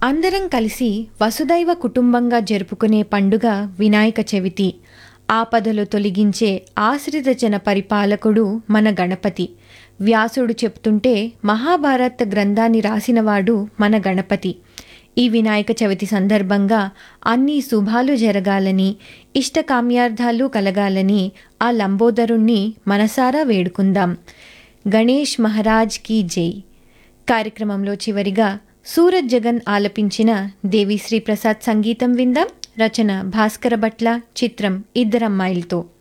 అందరం కలిసి వసుదైవ కుటుంబంగా జరుపుకునే పండుగ వినాయక చవితి ఆపదలు తొలగించే ఆశ్రిత జన పరిపాలకుడు మన గణపతి వ్యాసుడు చెప్తుంటే మహాభారత గ్రంథాన్ని రాసినవాడు మన గణపతి ఈ వినాయక చవితి సందర్భంగా అన్ని శుభాలు జరగాలని ఇష్టకామ్యార్థాలు కలగాలని ఆ లంబోదరుణ్ణి మనసారా వేడుకుందాం గణేష్ మహారాజ్ కీ జై కార్యక్రమంలో చివరిగా సూరజ్ జగన్ ఆలపించిన దేవిశ్రీ ప్రసాద్ సంగీతం విందాం రచన భాస్కర భట్ల చిత్రం ఇద్దరమ్మాయిలతో